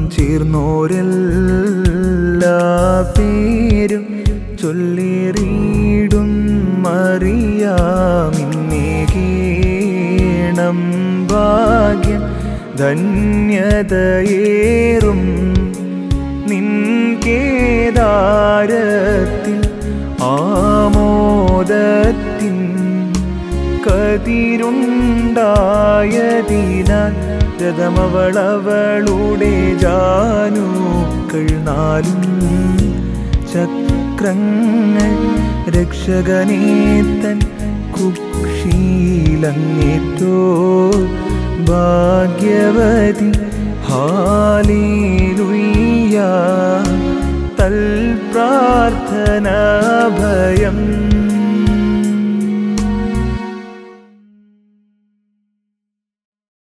ചേർന്നോരെല്ലാ പേരും ചൊല്ലേറിയിടും മറിയാമിന്നേകീണം ഭാഗ്യം ധന്യതയേറും നിൻ കേദാരത്തിൽ ആമോദത്തിൻ കതിരുണ്ടായതിനാൽ രഥമവളവളുടെ ജാനൂക്കൾ നാലും ചക്രങ്ങൾ രക്ഷകനേത്തൻ കുക്ഷീലങ്ങേറ്റോ ഭാഗ്യവതി ഹാലേലുയ്യ തൽ പ്രാർത്ഥന ഭയം